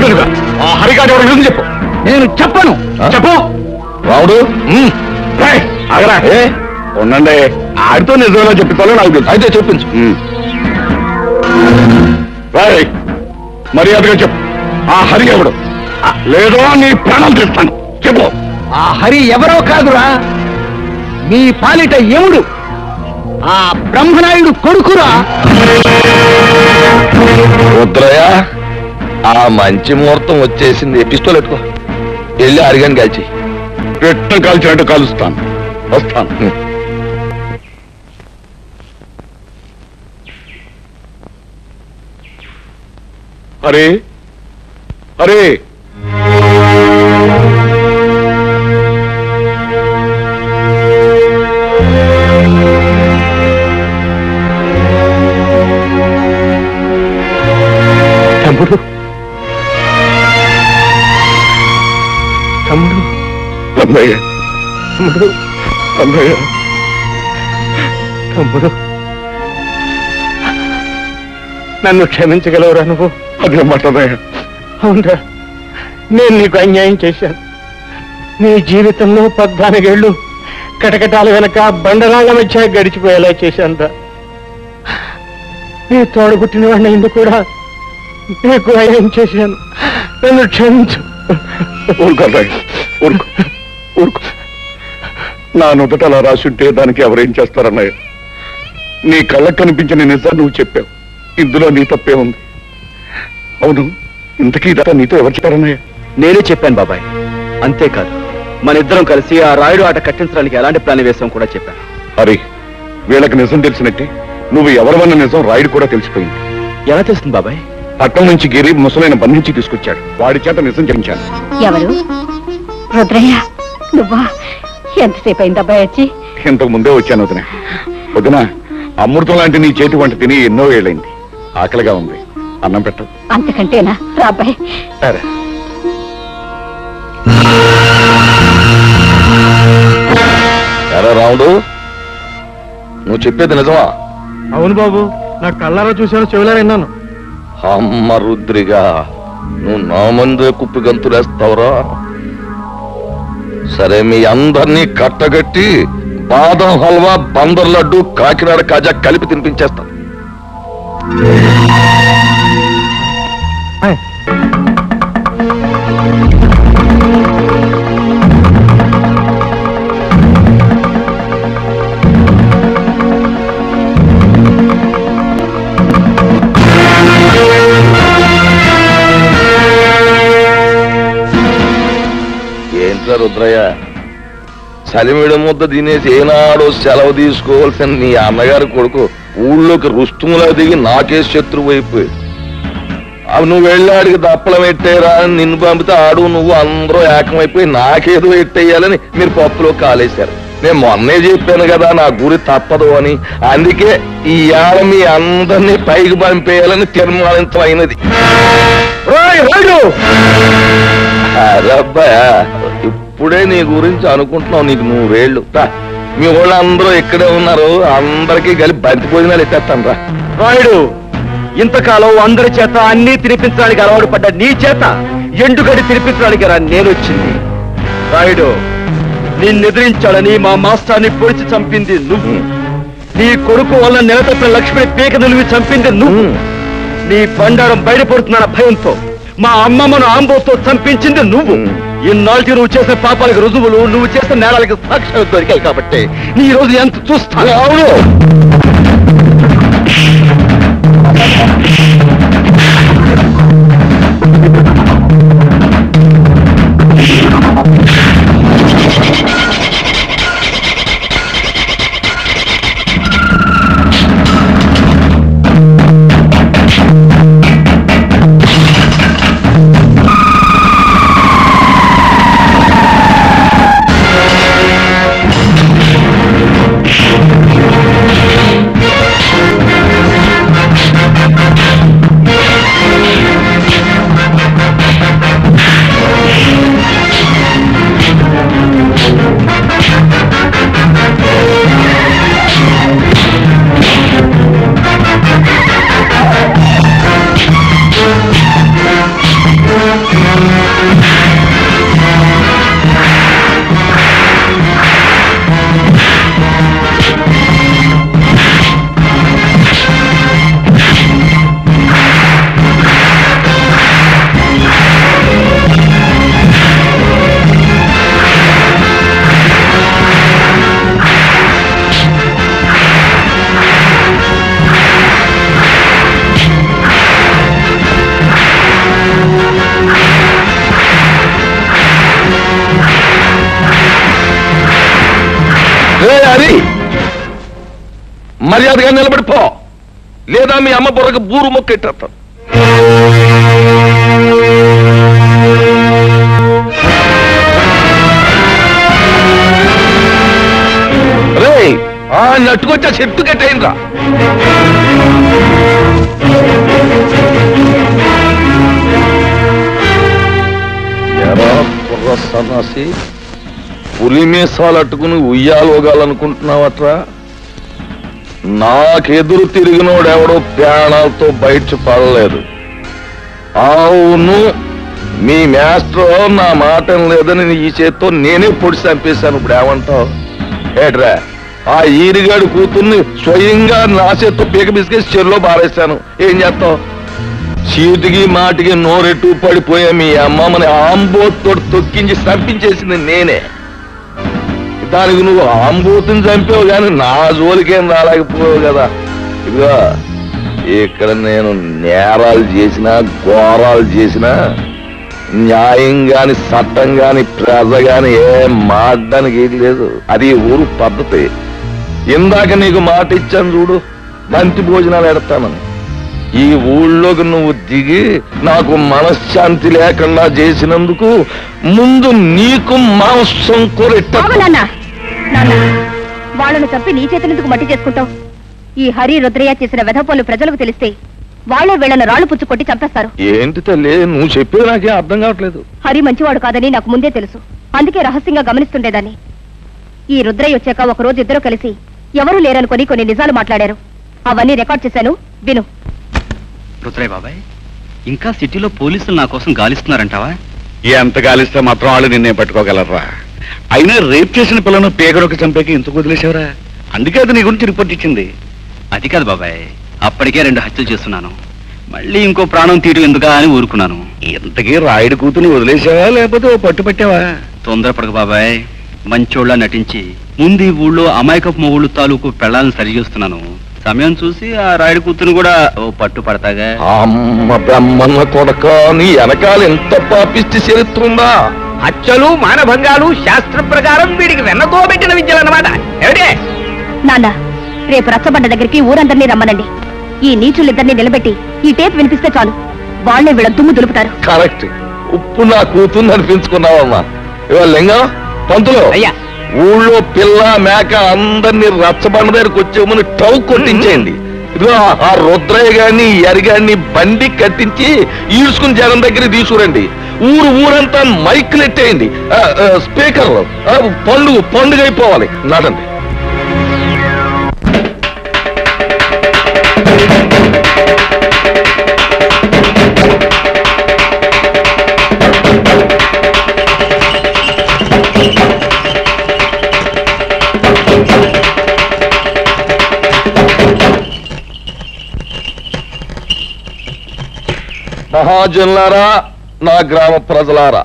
అడుగునుగా ఆ హరిగాడు ఎవరు నిజం చెప్పు నేను చెప్పను చెప్పు రావుడు అగరా ఉండండి ఆడితో నిజంలో చెప్తాలో నాకు తెలుసు అయితే చెప్పించు రాయ్ మర్యాదగా చెప్పు ఆ హరి ఎవడు ఆ, లేదో నీ ప్రాణం తీస్తాను చెప్పు ఆ హరి ఎవరో కాదురా మీ పాలిట యముడు ఆ బ్రహ్మనాయుడు కొడుకురా రుద్రయ్య ఆ మంచి ముహూర్తం వచ్చేసింది పిస్తోల్ ఎట్టుకో వెళ్ళి అరిగాని కాల్చి పెట్ట కాల్చినట్టు కాలుస్తాను వస్తాను హరే హరే తమ్ముడు తమ్ముడు అమ్మయ్య తమ్ముడు అమ్మయ్య తమ్ముడు నన్ను క్షమించగలవురా నువ్వు అదే మాటదయ్య అవునరా నేను నీకు అన్యాయం చేశాను నీ జీవితంలో పద్నాలుగేళ్లు కటకటాల వెనక బండరాళ్ళ మధ్య గడిచిపోయేలా చేశానురా నీ తోడు పుట్టిన వాడిని ఇందు కూడా నీకు అన్యాయం చేశాను నన్ను క్షమించు ఊరుకోదయ్య ఊరుకో ఊరుకో నా నుదుట అలా రాసుంటే దానికి ఎవరేం చేస్తారన్నయ్య నీ కళ్ళకు కనిపించిన నిజాన్ని నువ్వు చెప్పావు ఇందులో నీ తప్పే ఉంది అవును ఇంతకీ ఇదంతా నీతో ఎవరు చెప్పారన్నయ్య నేనే చెప్పాను బాబాయ్ అంతేకాదు మన ఇద్దరం కలిసి ఆ రాయుడు ఆట కట్టించడానికి ఎలాంటి ప్లాన్ వేసాం కూడా చెప్పాను హరి వీళ్ళకి నిజం తెలిసినట్టే నువ్వు ఎవరివన్న నిజం రాయుడు కూడా తెలిసిపోయింది ఎలా తెలుస్తుంది బాబాయ్ పట్టణం నుంచి గిరి ముసలైన బంధించి తీసుకొచ్చాడు వాడి చేత నిజం చెప్పించాను ఎవరు రుద్రయ్య నువ్వా ఎంతసేపు అయింది అబ్బాయి వచ్చి ఇంతకు ముందే వచ్చాను వదిన వదిన అమృతం లాంటి నీ చేతి వంట తిని ఎన్నో ఏళ్ళైంది ఆకలిగా ఉంది అన్నం పెట్టు అంతకంటేనా రా అబ్బాయి సరే ఎరా రాముడు నువ్వు చెప్పేది నిజమా అవును బాబు నా కళ్ళారా చూశాను చెవులారా విన్నాను అమ్మ రుద్రిగా నువ్వు నా ముందే కుప్పి గంతులేస్తావురా సరే మీ అందరినీ కట్టగట్టి బాదం హల్వా బందర్ లడ్డు కాకినాడ కాజా కలిపి తినిపించేస్తాం ఏంట్రా రుద్రయ్య చలిమిడి ముద్ద తినేసి ఏనాడో సెలవు తీసుకోవాల్సిన నీ అన్నగారి కొడుకు ఊళ్ళోకి రుస్తుములా దిగి నాకే శత్రువు అయిపోయి అవి నువ్వు వెళ్ళాడికి దప్పలం పెట్టేరా అని నిన్ను పంపితే ఆడు నువ్వు అందరూ ఏకమైపోయి నాకేదో ఎట్టేయాలని మీరు పప్పులో కాలేశారు నేను మొన్నే చెప్పాను కదా నా గురి తప్పదు అని అందుకే ఈ ఏళ మీ అందరినీ పైకి పంపేయాలని తీర్మానించమైనది అరబ్బా ఇప్పుడే నీ గురించి అనుకుంటున్నావు నీకు నూరేళ్ళు రా, మీ వాళ్ళు అందరూ ఇక్కడే ఉన్నారు అందరికీ కలిపి బంతి భోజనాలు ఎత్తేస్తాను రా రాయుడు ఇంతకాలం అందరి చేత అన్ని తినిపించడానికి అలవాటు పడ్డ నీ చేత ఎండుగడి తినిపించడానికి రా నేను వచ్చింది రాయుడు నిన్ను ఎదిరించాలని మా మాస్టర్ని పొడిచి చంపింది నువ్వు నీ కొడుకు వల్ల నెలతప్పిన లక్ష్మి పీక నిలివి చంపింది నువ్వు నీ బండారం బయటపడుతున్న భయంతో మా అమ్మమ్మను ఆంబోతో చంపించింది నువ్వు ఇన్నాళ్ళకి నువ్వు చేసిన పాపాలకు రుజువులు నువ్వు చేసిన నేరాలకు సాక్ష్యాలు దొరికాయి కాబట్టి నీ ఈ రోజు ఎంత చూస్తాను అవును ఆ మర్యాదగా నిలబడిపో లేదా మీ అమ్మ బుర్రకు బూరు మొక్కెట్టేస్తాను రే ఆ నట్టుకొచ్చా చెట్టు కట్టేయండిరా ఎరా కుర్ర సన్నాసి పులి మీసాలు అట్టుకుని ఉయ్యాలోగాలనుకుంటున్నావట్రా నాకెదురు తిరిగినోడెవడో ప్రాణాలతో బయట పడలేదు అవును మీ మాస్టర్ నా మాట లేదని ఈ చేత్తో నేనే పొడి చంపేశాను ఇప్పుడు ఏమంటావు ఏట్రా ఆ ఈరిగాడు కూతుర్ని స్వయంగా నా చేత్తో పీక బిస్కెట్ చెరులో బారేశాను ఏం చేస్తావు చీటికి మాటికి నోరెట్టు పడిపోయా మీ అమ్మమ్మని ఆంబోతో తొక్కించి చంపించేసింది నేనే దానికి నువ్వు ఆంబోతుని చంపావు కానీ నా జోలికేం రాలేకపోయావు కదా ఇదిగో ఇక్కడ నేను నేరాలు చేసినా ఘోరాలు చేసినా న్యాయం గాని చట్టం గాని ప్రజ గాని ఏం మాడడానికి ఏది లేదు అది ఈ ఊరు పద్ధతి ఇందాక నీకు మాట ఇచ్చాను చూడు బంతి భోజనాలు ఎడతానని ఈ ఊళ్ళోకి నువ్వు దిగి నాకు మనశ్శాంతి లేకుండా చేసినందుకు ముందు నీకు మాంసం కూరెట్ట బాబు నాన్న నాన్న వాళ్ళను చంపి నీ చేతులెందుకు మట్టి చేసుకుంటావు ఈ హరి రుద్రయ్య చేసిన వెధపనులు ప్రజలకు తెలిస్తే వాళ్ళే వీళ్ళను రాళ్ళు పుచ్చు కొట్టి చంపేస్తారు ఏంటి తల్లి నువ్వు చెప్పేది నాకే అర్థం కావట్లేదు హరి మంచివాడు కాదని నాకు ముందే తెలుసు అందుకే రహస్యంగా గమనిస్తుండేదాన్ని ఈ రుద్రయ్య వచ్చాక ఒక రోజు ఇద్దరు కలిసి ఎవరూ లేరనుకొని కొన్ని నిజాలు మాట్లాడారు అవన్నీ రికార్డ్ చేశాను విను రుద్రయ్య బాబాయ్ ఇంకా సిటీలో పోలీసులు నా కోసం గాలిస్తున్నారంటావా ఎంత గాలిస్తే మాత్రం వాళ్ళు నిన్నే పట్టుకోగలరా అయినా రేప్ చేసిన పిల్లను పేగడొక చంపేకి ఎందుకు వదిలేసావురా అందుకే అది నీ గురించి రిపోర్ట్ ఇచ్చింది అది కాదు బాబాయ్ అప్పటికే రెండు హత్యలు చేస్తున్నాను మళ్ళీ ఇంకో ప్రాణం తీయడం ఎందుకా అని ఊరుకున్నాను ఇంతకీ రాయుడు కూతుని వదిలేసావా లేకపోతే ఓ పట్టు పెట్టావా తొందరపడక బాబాయ్ మంచోళ్ళ నటించి ముందు ఈ ఊళ్ళో అమాయకపు మొగుళ్ళు తాలూకు పెళ్ళాలను సరిచేస్తున్నాను సమయం చూసి ఆ రాయుడు కూతురు కూడా ఓ పట్టు పడతాగా అమ్మ బ్రహ్మన్న కొడక నీ వెనకాల ఎంత పాపిష్టి చరిత్ర ఉందా హత్యలు మానభంగాలు శాస్త్ర ప్రకారం వీడికి వెన్నకోబెట్టిన విద్యలన్నమాట ఏమిటే నాన్న రేపు రచ్చబండ దగ్గరికి ఊరందరినీ రమ్మనండి ఈ నీచులిద్దరిని నిలబెట్టి ఈ టేప్ వినిపిస్తే చాలు వాళ్ళే వీళ్ళ దుమ్ము దులుపుతారు కరెక్ట్ ఉప్పు నా కూతుర్ని అనిపించుకున్నావమ్మా ఇవాళ లింగం పంతులు అయ్యా. ఊళ్ళో పిల్ల మేక అందరినీ రచ్చబండ దగ్గరికి వచ్చేమని టౌ కొట్టించేయండి ఇదిగో ఆ రుద్రయ్య గారిని ఎరిగాన్ని బండి కట్టించి ఈడ్చుకుని జనం దగ్గర తీసుకురండి ఊరు ఊరంతా మైకులు ఎట్టేయండి ఆ, ఆ, స్పీకర్లు ఆ, పండుగ పండుగ అయిపోవాలి నడండి మహాజనులారా నా గ్రామ ప్రజలారా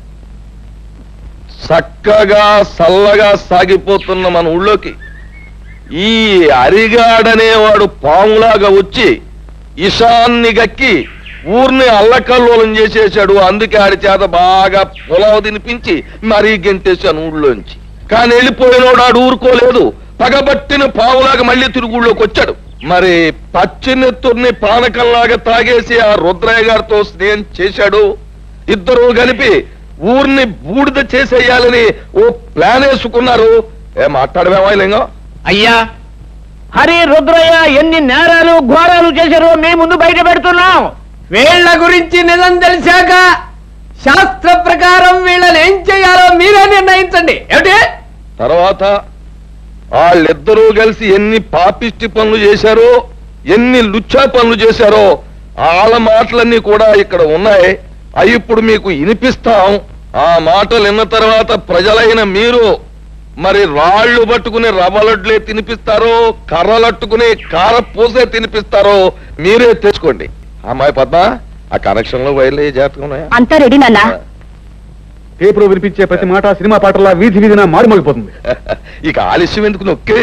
చక్కగా సల్లగా సాగిపోతున్న మన ఊళ్ళోకి ఈ అరిగాడనేవాడు పాములాగా వచ్చి ఇషాన్ని గక్కి ఊర్ని అల్లకల్లోలం చేసేశాడు అందుకే ఆడి చేత బాగా పొలవ తినిపించి మరీ గెంటేశాను ఊళ్ళోంచి కానీ వెళ్ళిపోయినోడు ఆడు ఊరుకోలేదు పగబట్టిన పావులాగా మళ్ళీ తిరుగు ఊళ్ళోకి వచ్చాడు మరి పచ్చినెత్తుర్ని పానకంలాగా తాగేసి ఆ రుద్రయ్య గారితో స్నేహం చేశాడు ఇద్దరు కలిపి ఊరిని బూడిద చేసేయాలని ఓ ప్లాన్ వేసుకున్నారు ఏ మాట్లాడమేమా లింగం అయ్యా హరి రుద్రయ్య ఎన్ని నేరాలు ఘోరాలు చేశారో మీ ముందు బయట పెడుతున్నాం వీళ్ళ గురించి నిజం తెలిసాక శాస్త్ర ప్రకారం వీళ్ళని ఏం చేయాలో మీరే నిర్ణయించండి ఏమిటి తర్వాత వాళ్ళిద్దరూ కలిసి ఎన్ని పాపిష్టి పనులు చేశారో ఎన్ని లుచ్చా పనులు చేశారో వాళ్ళ మాటలన్నీ కూడా ఇక్కడ ఉన్నాయి అవి ఇప్పుడు మీకు వినిపిస్తాం ఆ మాటలు విన్న తర్వాత ప్రజలైన మీరు మరి రాళ్ళు పట్టుకుని రవ్వలడ్లే తినిపిస్తారో కర్రలట్టుకుని కార పూసే తినిపిస్తారో మీరే తెచ్చుకోండి అమ్మాయి పద్మ ఆ కనెక్షన్ లో వైర్లు ఏ జాతకం ఉన్నాయా అంతా రెడీ నాన్న పేపర్ వినిపించే ప్రతి మాట సినిమా పాటలా వీధి వీధిన మారుమోగిపోతుంది ఇక ఆలస్యం ఎందుకు నొక్కే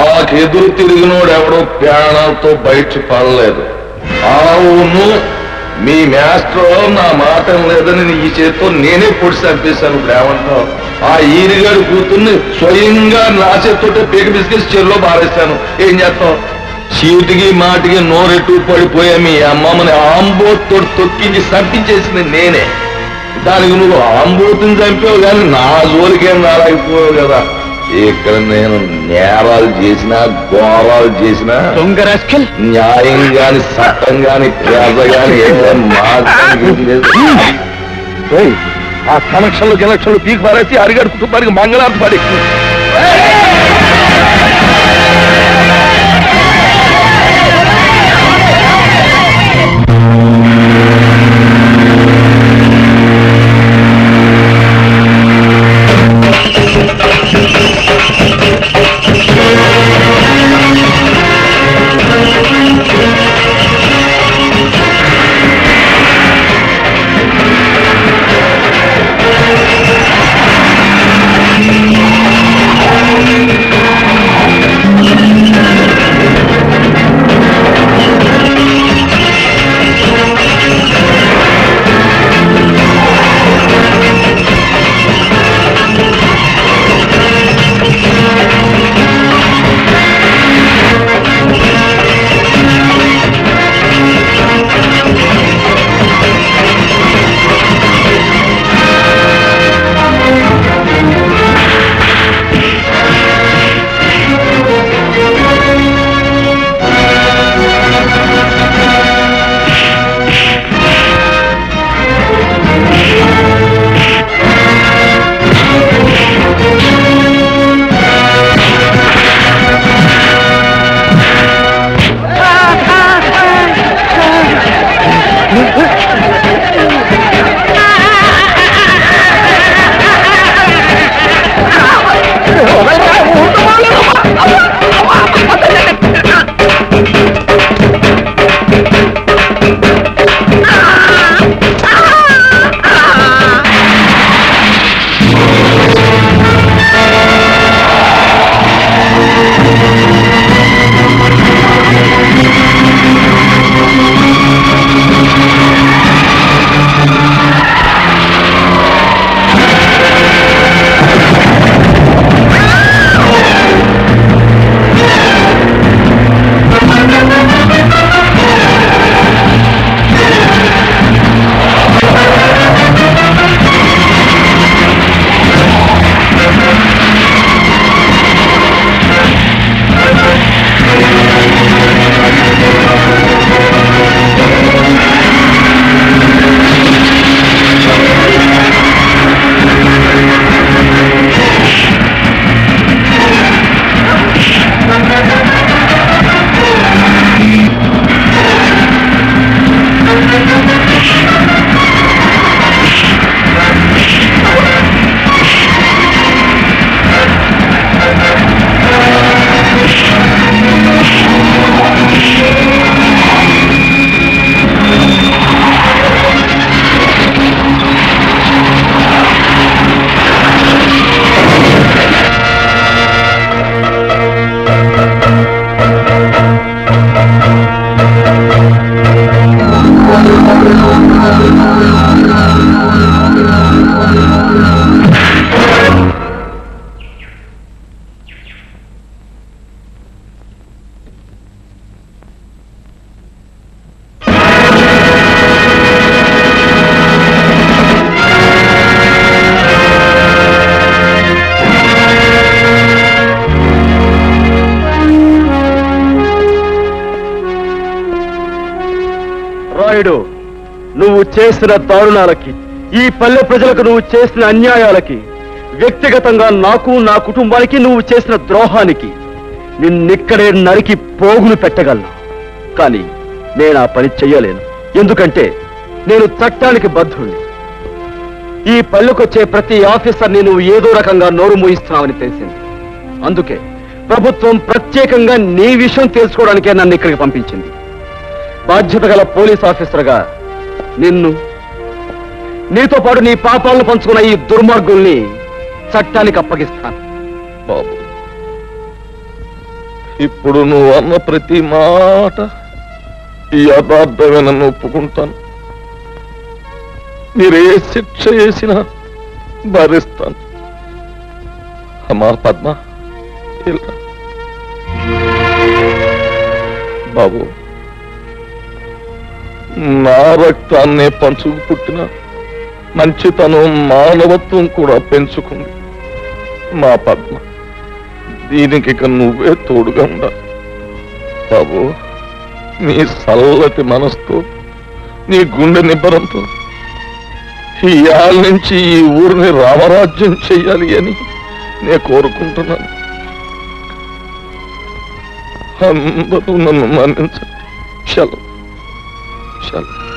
నాకెదురు తిరిగినోడు ఎవడో ప్రాణాలతో బయట పడలేదు అవును మీ మాస్టర్ నా మాట లేదని ఈ చేత్తో నేనే పొడి చంపేశాను ఇప్పుడు ఏమంటావు ఆ ఈరిగాడు కూతుర్ని స్వయంగా నా చేత్తోటే పీక బిస్కెట్స్ చెరులో బారేశాను ఏం చేస్తావు చీటికి మాటికి నోరెట్టు పడిపోయా మీ అమ్మమ్మని ఆంబోతో తొక్కించి చంపించేసింది నేనే దానికి నువ్వు ఆంబోతుని చంపావు కానీ నా జోలికేం రాలేకపోయావు కదా ఇక్కడ నేను నేరాలు చేసినా ఘోరాలు చేసినా దొంగ రాస్కెల్ న్యాయం గాని చట్టం గాని పేద గాని ఏదో మార్గం లేదు. ఏయ్, ఆ కనెక్షన్లు కనెక్షన్లు పీకి పారేసి అరిగాడు కుటుంబానికి మంగళార్థ పడి రాయుడు నువ్వు చేసిన దారుణాలకి ఈ పల్లె ప్రజలకు నువ్వు చేసిన అన్యాయాలకి వ్యక్తిగతంగా నాకు నా కుటుంబానికి నువ్వు చేసిన ద్రోహానికి నిన్నిక్కడే నరికి పోగులు పెట్టగలను కానీ నేను ఆ పని చెయ్యలేను ఎందుకంటే నేను చట్టానికి బద్ధుణ్ణి ఈ పల్లెకొచ్చే ప్రతి ఆఫీసర్ని నువ్వు ఏదో రకంగా నోరు మూయిస్తున్నావని తెలిసింది అందుకే ప్రభుత్వం ప్రత్యేకంగా నీ విషయం తెలుసుకోవడానికే నన్ను ఇక్కడికి పంపించింది బాధ్యత గల పోలీస్ ఆఫీసర్గా నిన్ను నీతో పాటు నీ పాపాలను పంచుకున్న ఈ దుర్మార్గుల్ని చట్టానికి అప్పగిస్తాను బాబు ఇప్పుడు నువ్వు అన్న ప్రతి మాట ఈ యథార్థమే నన్ను ఒప్పుకుంటాను మీరే శిక్ష వేసినా భరిస్తాను అమ్మా పద్మ ఇలా బాబు నా రక్తాన్నే పంచుకు పుట్టిన మంచితనం మానవత్వం కూడా పెంచుకుంది మా పద్మ దీనికి ఇక నువ్వే తోడుగా ఉండాలి బాబు నీ చల్లటి మనసుతో నీ గుండె నిబ్బరంతో ఈ ఏళ్ళ నుంచి ఈ ఊరిని రామరాజ్యం చెయ్యాలి అని నేను కోరుకుంటున్నాను అందరూ నన్ను మన్నించండి చలో చలో